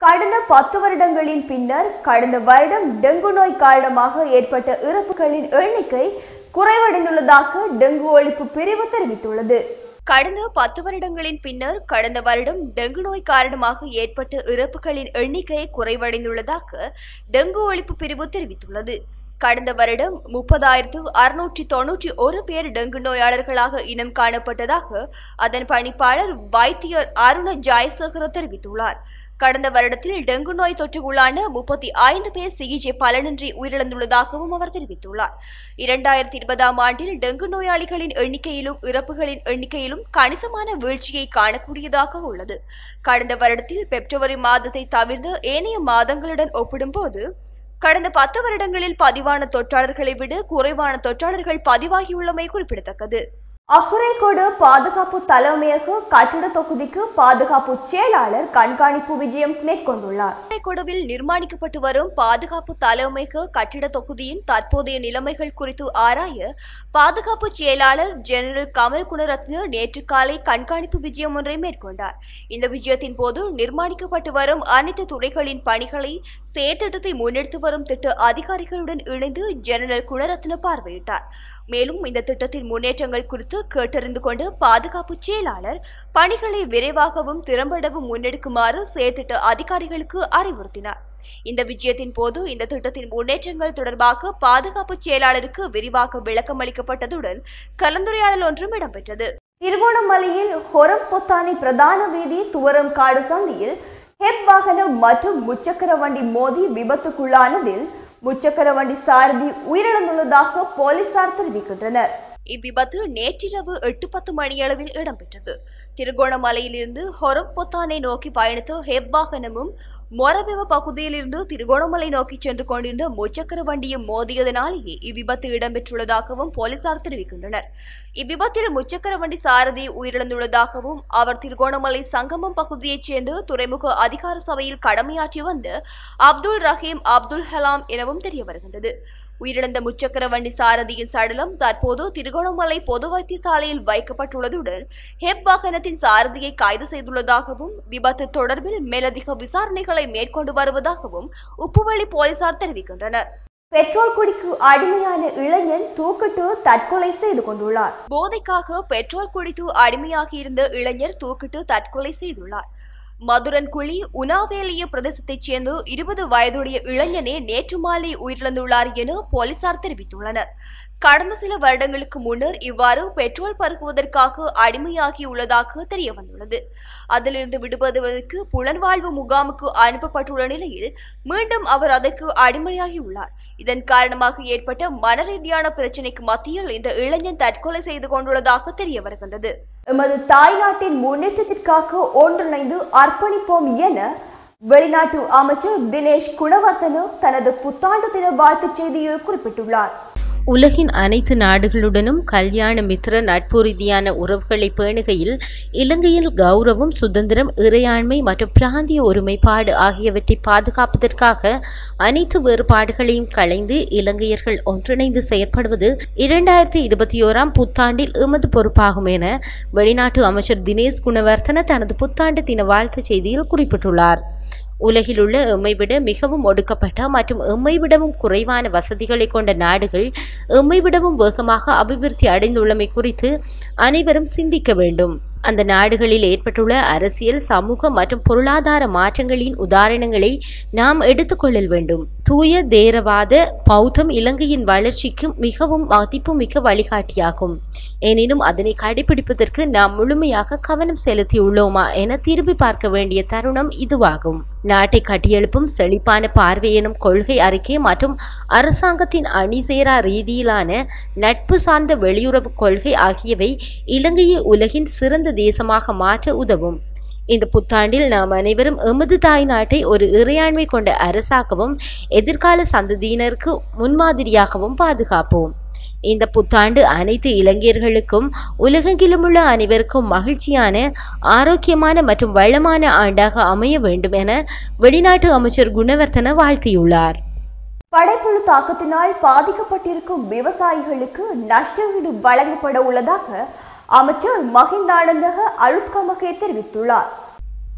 கடந்த பத்து வருடங்களின் பின்னர் கடந்த வருடம் டெங்கு நோய் காரணமாக ஏற்பட்ட இறப்புகளின் எண்ணிக்கை குறைவடைந்துள்ளதாக டெங்கு ஒழிப்பு பிரிவு தெரிவித்துள்ளது கடந்த பத்து வருடங்களின் பின்னர் கடந்த வருடம் டெங்கு நோய் காரணமாக ஏற்பட்ட இறப்புகளின் எண்ணிக்கை குறைவடைந்துள்ளதாக டெங்கு ஒழிப்பு பிரிவு தெரிவித்துள்ளது கடந்த வருடம் முப்பதாயிரத்து அறுநூற்றி தொன்னூற்றி ஒரு பேர் டெங்கு நோயாளர்களாக இனம் காணப்பட்டதாக அதன் பணிப்பாளர் வைத்தியர் அருண ஜெயசேகர தெரிவித்துள்ளார் கடந்த வருடத்தில் டெங்கு நோய் தொற்றுக்குள்ளான முப்பத்தி ஐந்து பேர் சிகிச்சை பலனின்றி உயிரிழந்துள்ளதாகவும் அவர் தெரிவித்துள்ளார் இரண்டாயிரத்தி இருபதாம் ஆண்டில் டெங்கு நோயாளிகளின் எண்ணிக்கையிலும் இறப்புகளின் எண்ணிக்கையிலும் கணிசமான வீழ்ச்சியை காணக்கூடியதாக உள்ளது கடந்த வருடத்தில் பிப்ரவரி மாதத்தை தவிர்த்து ஏனைய மாதங்களுடன் ஒப்பிடும்போது கடந்த பத்து வருடங்களில் பதிவான தொற்றாளர்களை விட குறைவான தொற்றாளர்கள் பதிவாகியுள்ளமை குறிப்பிடத்தக்கது அக்குறைக்கோடு பாதுகாப்பு தலைமையக கட்டிட தொகுதிக்கு பாதுகாப்பு செயலாளர் கண்காணிப்பு விஜயம் மேற்கொண்டுள்ளார் அக்குறைக்கோடுவில் நிர்மாணிக்கப்பட்டு வரும் பாதுகாப்பு தலைமையக கட்டிட தொகுதியின் தற்போதைய நிலைமைகள் குறித்து ஆராய பாதுகாப்பு செயலாளர் ஜெனரல் கமல் குணரத்ன நேற்று காலை கண்காணிப்பு விஜயம் ஒன்றை மேற்கொண்டார் இந்த விஜயத்தின் போது நிர்மாணிக்கப்பட்டு வரும் அனைத்து துறைகளின் பணிகளை செயற்திட்டத்தை முன்னெடுத்து வரும் திட்ட அதிகாரிகளுடன் இணைந்து ஜெனரல் குணரத்ன பார்வையிட்டார் மேலும் இந்த திட்டத்தின் முன்னேற்றங்கள் குறித்து கேட்டறிந்து கொண்டு பாதுகாப்பு செயலாளர் பணிகளை விரைவாகவும் திறம்படவும் முன்னெடுக்குமாறு செயற்திட்ட அதிகாரிகளுக்கு அறிவுறுத்தினார் இந்த விஜயத்தின் போது இந்த திட்டத்தின் முன்னேற்றங்கள் தொடர்பாக பாதுகாப்பு செயலாளருக்கு விரிவாக விளக்கம் அளிக்கப்பட்டதுடன் கலந்துரையாடல் ஒன்றும் இடம்பெற்றது திருகோணமலையில் ஹொரம் பொத்தானை பிரதான வீதி துவரம் காடு சந்தியில் ஹெப் வாகனம் மற்றும் முச்சக்கர வண்டி மோதி விபத்துக்குள்ளானதில் முச்சக்கர வண்டி சாரதி உயிரிழந்துள்ளதாக போலீசார் தெரிவிக்கின்றனர் இவ்விபத்து நேற்றிரவு எட்டு பத்து மணியளவில் இடம்பெற்றது திருகோணமலையிலிருந்து ஹொரம்பொத்தானை நோக்கி பயணித்த ஹெப் வாகனமும் மொரவிவ பகுதியிலிருந்து திருகோணமலை நோக்கி சென்று கொண்டிருந்த முச்சக்கர வண்டியும் மோதியதனாலேயே இவ்விபத்து இடம்பெற்றுள்ளதாகவும் போலீசார் தெரிவிக்கின்றனர் இவ்விபத்தில் முச்சக்கர வண்டி சாரதி உயிரிழந்துள்ளதாகவும் அவர் திருகோணமலை சங்கமம் பகுதியைச் சேர்ந்த துறைமுக அதிகார சபையில் கடமையாற்றி வந்த அப்துல் ரஹீம் அப்துல் ஹலாம் எனவும் தெரிய வருகின்றது உயிரிழந்த முச்சக்கர வண்டி சாரதியின் சடலம் தற்போது திருகோணமலை பொது வைத்தியசாலையில் வைக்கப்பட்டுள்ளதுடன் ஹெப் வாகனத்தின் சாரதியை கைது செய்துள்ளதாகவும் விபத்து தொடர்பில் மேலதிக விசாரணைகளை மேற்கொண்டு வருவதாகவும் உப்புவள்ளி போலீசார் தெரிவிக்கின்றனர் பெட்ரோல் குடிக்கு அடிமையான இளைஞன் தூக்கிட்டு தற்கொலை செய்து கொண்டுள்ளார் போதைக்காக பெட்ரோல் குடித்து அடிமையாகியிருந்த இளைஞர் தூக்கிட்டு தற்கொலை செய்துள்ளார் மதுரன்குழி உனாவேலிய பிரதேசத்தைச் சேர்ந்த இருபது வயதுடைய இளைஞனே நேற்று மாலை உயிரிழந்துள்ளார் என போலீசார் தெரிவித்துள்ளனர் கடந்த சில வருடங்களுக்கு முன்னர் இவ்வாறு பெட்ரோல் பருகுவதற்காக அடிமையாகியுள்ளதாக தெரிய வந்துள்ளது அதிலிருந்து விடுபடுவதற்கு புலன்வாழ்வு முகாமுக்கு அனுப்பப்பட்டுள்ள நிலையில் மீண்டும் அவர் அதற்கு அடிமையாகியுள்ளார் இதன் காரணமாக ஏற்பட்ட மனரீதியான பிரச்சினைக்கு மத்தியில் இந்த இளைஞன் தற்கொலை செய்து கொண்டுள்ளதாக தெரிய வருகின்றது எமது தாய்நாட்டின் முன்னேற்றத்திற்காக ஒன்றிணைந்து அர்ப்பணிப்போம் என வெளிநாட்டு அமைச்சர் தினேஷ் குணவர்த்தன தனது புத்தாண்டு தின வாழ்த்துச் செய்தியில் குறிப்பிட்டுள்ளார் உலகின் அனைத்து நாடுகளுடனும் கல்யாண மித்திர நட்பு ரீதியான உறவுகளை பேணுகையில் இலங்கையில் கௌரவம் சுதந்திரம் இறையாண்மை மற்றும் பிராந்திய ஒருமைப்பாடு ஆகியவற்றை பாதுகாப்பதற்காக அனைத்து வேறுபாடுகளையும் களைந்து இலங்கையர்கள் ஒன்றிணைந்து செயற்படுவது இரண்டாயிரத்தி இருபத்தி ஓராம் புத்தாண்டில் எமது பொறுப்பாகும் என வெளிநாட்டு அமைச்சர் தினேஷ் குணவர்த்தன தனது புத்தாண்டு தின வாழ்த்து செய்தியில் குறிப்பிட்டுள்ளார் உலகிலுள்ள எம்மை விட மிகவும் ஒடுக்கப்பட்ட மற்றும் எம்மை விடவும் குறைவான வசதிகளை கொண்ட நாடுகள் எம்மை விடவும் வேகமாக அபிவிருத்தி அடைந்துள்ளமை குறித்து அனைவரும் சிந்திக்க வேண்டும் அந்த நாடுகளில் ஏற்பட்டுள்ள அரசியல் சமூக மற்றும் பொருளாதார மாற்றங்களின் உதாரணங்களை நாம் எடுத்துக்கொள்ளல் வேண்டும் தூய தேரவாத பௌத்தம் இலங்கையின் வளர்ச்சிக்கு மிகவும் மதிப்புமிக்க வழிகாட்டியாகும் எனினும் அதனை கடைபிடிப்பதற்கு நாம் முழுமையாக கவனம் செலுத்தியுள்ளோமா என திரும்பி பார்க்க வேண்டிய தருணம் இதுவாகும் நாட்டை கட்டியெழுப்பும் செழிப்பான பார்வை எனும் கொள்கை அறிக்கை மற்றும் அரசாங்கத்தின் அணிசேரா ரீதியிலான நட்பு சார்ந்த வெளியுறவு கொள்கை ஆகியவை இலங்கையை உலகின் சிறந்த தேசமாக மாற்ற உதவும் இந்த புத்தாண்டில் நாம் அனைவரும் எமது தாய் நாட்டை ஒரு இறையாண்மை கொண்ட அரசாகவும் எதிர்கால சந்ததியினருக்கு முன்மாதிரியாகவும் பாதுகாப்போம் இந்த புத்தாண்டு அனைத்து இளைஞர்களுக்கும் உலகெங்கிலும் உள்ள அனைவருக்கும் மகிழ்ச்சியான ஆரோக்கியமான மற்றும் வளமான ஆண்டாக அமைய வேண்டும் என வெளிநாட்டு அமைச்சர் குணவர்த்தன வாழ்த்தியுள்ளார் படைப்புழு தாக்கத்தினால் பாதிக்கப்பட்டிருக்கும் விவசாயிகளுக்கு நஷ்டஈடு வழங்கப்பட உள்ளதாக அமைச்சர் மஹிந்தானந்தக அழுத்கமகே தெரிவித்துள்ளார்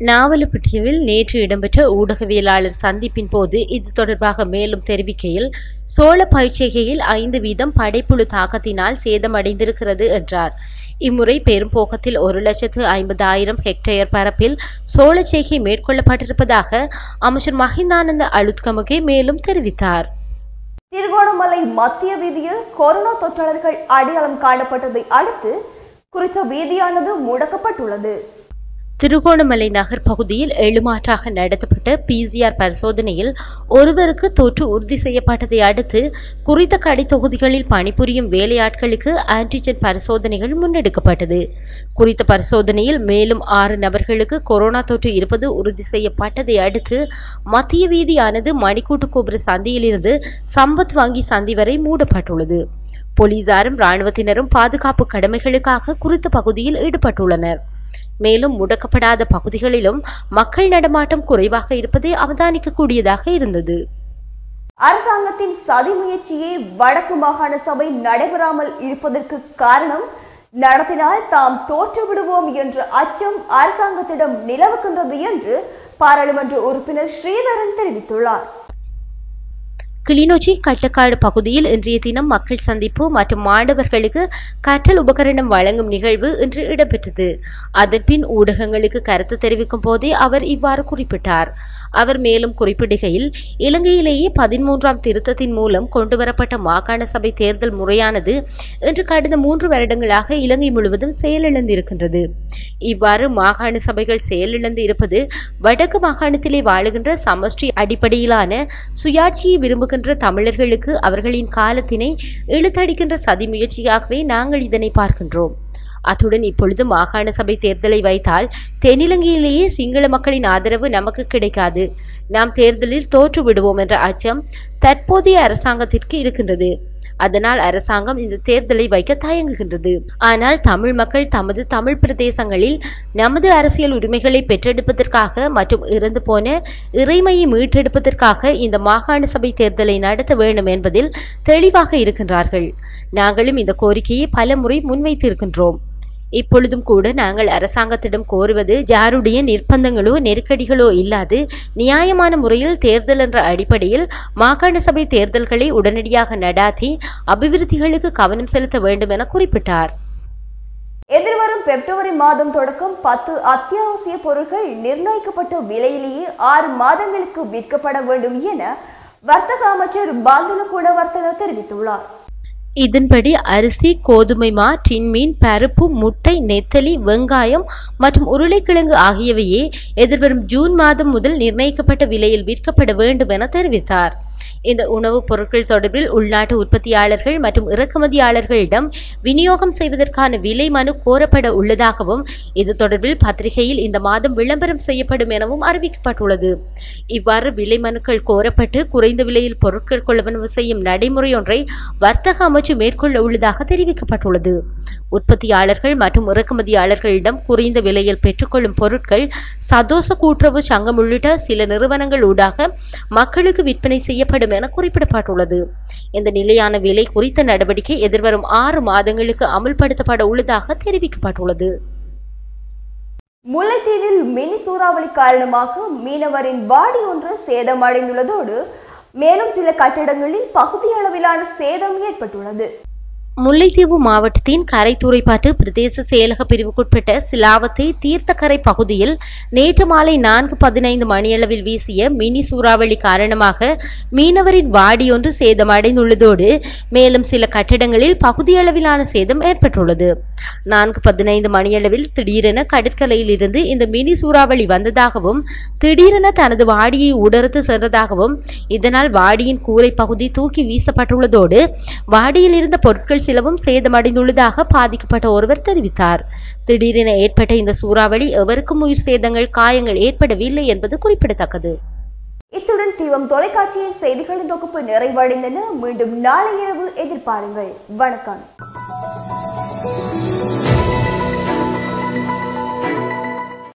நாவலப்பட்டியில் நேற்று இடம்பெற்ற ஊடகவியலாளர் சந்திப்பின் போது இது தொடர்பாக மேலும் தெரிவிக்கையில் சோழ பயிற்சிகையில் ஐந்து வீதம் படைப்புழு தாக்கத்தினால் சேதமடைந்திருக்கிறது என்றார் இம்முறை பெரும்போக்கத்தில் ஒரு லட்சத்து ஐம்பதாயிரம் ஹெக்டேயர் பரப்பில் சோளச்சேகை மேற்கொள்ளப்பட்டிருப்பதாக அமைச்சர் மஹிந்தானந்த அலுத்கமுகே மேலும் தெரிவித்தார் திருகோணமலை மத்திய வீதியில் கொரோனா தொற்றாளர்கள் அடையாளம் காணப்பட்டதை அடுத்து குறித்த வீதியானது முடக்கப்பட்டுள்ளது திருகோணமலை நகர் பகுதியில் எழுமாற்றாக நடத்தப்பட்ட பிசிஆர் பரிசோதனையில் ஒருவருக்கு தொற்று உறுதி செய்யப்பட்டதை அடுத்து குறித்த கடை தொகுதிகளில் பணிபுரியும் வேலையாட்களுக்கு ஆன்டிஜென் பரிசோதனைகள் முன்னெடுக்கப்பட்டது குறித்த பரிசோதனையில் மேலும் ஆறு நபர்களுக்கு கொரோனா தொற்று இருப்பது உறுதி செய்யப்பட்டதை அடுத்து மத்திய வீதியானது மணிக்கூட்டு கோபுர சந்தியிலிருந்து சம்பத் வங்கி சந்தி வரை மூடப்பட்டுள்ளது போலீசாரும் ராணுவத்தினரும் பாதுகாப்பு கடமைகளுக்காக குறித்த பகுதியில் ஈடுபட்டுள்ளனர் மேலும் முடக்கப்படாத பகுதிகளிலும் மக்கள் நடமாட்டம் குறைவாக இருப்பதை அவதானிக்கக்கூடியதாக இருந்தது அரசாங்கத்தின் சதி முயற்சியே வடக்கு மாகாண சபை நடைபெறாமல் இருப்பதற்கு காரணம் நடத்தினால் தாம் தோற்று விடுவோம் என்ற அச்சம் அரசாங்கத்திடம் நிலவுகின்றது என்று பாராளுமன்ற உறுப்பினர் ஸ்ரீதரன் தெரிவித்துள்ளார் கிளிநொச்சி கட்டக்காடு பகுதியில் இன்றைய தினம் மக்கள் சந்திப்பு மற்றும் மாணவர்களுக்கு கற்றல் உபகரணம் வழங்கும் நிகழ்வு இன்று இடம்பெற்றது அதன்பின் ஊடகங்களுக்கு கருத்து தெரிவிக்கும் போதே அவர் இவ்வாறு குறிப்பிட்டார் அவர் மேலும் குறிப்பிடுகையில் இலங்கையிலேயே பதிமூன்றாம் திருத்தத்தின் மூலம் கொண்டுவரப்பட்ட மாகாண சபை தேர்தல் முறையானது இன்று கடந்த மூன்று வருடங்களாக இலங்கை முழுவதும் செயலிழந்திருக்கின்றது இவ்வாறு மாகாண சபைகள் செயலிழந்து இருப்பது வடக்கு மாகாணத்திலே வாழுகின்ற சமஷ்டி அடிப்படையிலான சுயாட்சியை விரும்புகின்ற தமிழர்களுக்கு அவர்களின் காலத்தினை இழுத்தடிக்கின்ற சதி முயற்சியாகவே நாங்கள் இதனை பார்க்கின்றோம் அத்துடன் இப்பொழுது மாகாண சபை தேர்தலை வைத்தால் தென்னிலங்கையிலேயே சிங்கள மக்களின் ஆதரவு நமக்கு கிடைக்காது நாம் தேர்தலில் தோற்று விடுவோம் என்ற அச்சம் தற்போதைய அரசாங்கத்திற்கு இருக்கின்றது அதனால் அரசாங்கம் இந்த தேர்தலை வைக்க தயங்குகின்றது ஆனால் தமிழ் மக்கள் தமது தமிழ் பிரதேசங்களில் நமது அரசியல் உரிமைகளை பெற்றெடுப்பதற்காக மற்றும் இறந்து போன இறைமையை மீட்டெடுப்பதற்காக இந்த மாகாண சபை தேர்தலை நடத்த வேண்டும் என்பதில் தெளிவாக இருக்கின்றார்கள் நாங்களும் இந்த கோரிக்கையை பல முறை முன்வைத்திருக்கின்றோம் இப்பொழுதும் கூட நாங்கள் அரசாங்கத்திடம் கோருவது யாருடைய நிர்பந்தங்களோ நெருக்கடிகளோ இல்லாது நியாயமான முறையில் தேர்தல் என்ற அடிப்படையில் மாகாண சபை தேர்தல்களை உடனடியாக நடாத்தி அபிவிருத்திகளுக்கு கவனம் செலுத்த வேண்டும் என குறிப்பிட்டார் எதிர்வரும் பிப்ரவரி மாதம் தொடக்கம் பத்து அத்தியாவசிய பொருட்கள் நிர்ணயிக்கப்பட்ட விலையிலேயே ஆறு மாதங்களுக்கு விற்கப்பட வேண்டும் என வர்த்தக அமைச்சர் பந்துல குணவர்த்தன தெரிவித்துள்ளார் இதன்படி அரிசி கோதுமை மா டின்மீன் பருப்பு முட்டை நெத்தலி வெங்காயம் மற்றும் உருளைக்கிழங்கு ஆகியவையே எதிர்வரும் ஜூன் மாதம் முதல் நிர்ணயிக்கப்பட்ட விலையில் விற்கப்பட வேண்டும் என தெரிவித்தார் இந்த உணவுப் பொருட்கள் தொடர்பில் உள்நாட்டு உற்பத்தியாளர்கள் மற்றும் இறக்குமதியாளர்களிடம் விநியோகம் செய்வதற்கான விலை மனு கோரப்பட உள்ளதாகவும் இது தொடர்பில் பத்திரிகையில் இந்த மாதம் விளம்பரம் செய்யப்படும் எனவும் அறிவிக்கப்பட்டுள்ளது இவ்வாறு விலை மனுக்கள் கோரப்பட்டு குறைந்த விலையில் பொருட்கள் கொள்வனவு செய்யும் நடைமுறை ஒன்றை வர்த்தக அமைச்சு மேற்கொள்ள உள்ளதாக தெரிவிக்கப்பட்டுள்ளது உற்பத்தியாளர்கள் மற்றும் இறக்குமதியாளர்களிடம் குறைந்த விலையில் பெற்றுக்கொள்ளும் பொருட்கள் சதோச கூட்டுறவு சங்கம் உள்ளிட்ட சில நிறுவனங்கள் ஊடாக மக்களுக்கு விற்பனை செய்யப்படும் என குறிப்பிடப்பட்டுள்ளது இந்த நிலையான விலை குறித்த நடவடிக்கை எதிர்வரும் ஆறு மாதங்களுக்கு அமல்படுத்தப்பட உள்ளதாக தெரிவிக்கப்பட்டுள்ளது முல்லைத்தீவில் மினி சூறாவளி காரணமாக மீனவரின் வாடி ஒன்று சேதமடைந்துள்ளதோடு மேலும் சில கட்டிடங்களில் பகுதியளவிலான சேதம் ஏற்பட்டுள்ளது முல்லைத்தீவு மாவட்டத்தின் கரைத்துறைப்பாட்டு பிரதேச செயலக பிரிவுக்குட்பட்ட சிலாவத்தை தீர்த்தக்கரை பகுதியில் நேற்று மாலை நான்கு பதினைந்து மணியளவில் வீசிய மினி சூறாவளி காரணமாக மீனவரின் வாடியொன்று சேதமடைந்துள்ளதோடு மேலும் சில கட்டிடங்களில் பகுதியளவிலான சேதம் ஏற்பட்டுள்ளது நான்கு பதினைந்து மணியளவில் திடீரென கடற்கரையில் இருந்து இந்த மினி சூறாவளி வந்ததாகவும் திடீரென தனது வாடியை உடர்த்து சென்றதாகவும் இதனால் வாடியின் கூரை பகுதி தூக்கி வீசப்பட்டுள்ளதோடு வாடியில் இருந்த பொருட்கள் சிலவும் சேதமடைந்துள்ளதாக பாதிக்கப்பட்ட ஒருவர் தெரிவித்தார் திடீரென ஏற்பட்ட இந்த சூறாவளி எவருக்கும் உயிர் சேதங்கள் காயங்கள் ஏற்படவில்லை என்பது குறிப்பிடத்தக்கது இத்துடன் தீவம் தொலைக்காட்சியின் செய்திகளின் தொகுப்பு நிறைவடைந்தன மீண்டும் நாளை இரவு எதிர்பாருங்கள் வணக்கம்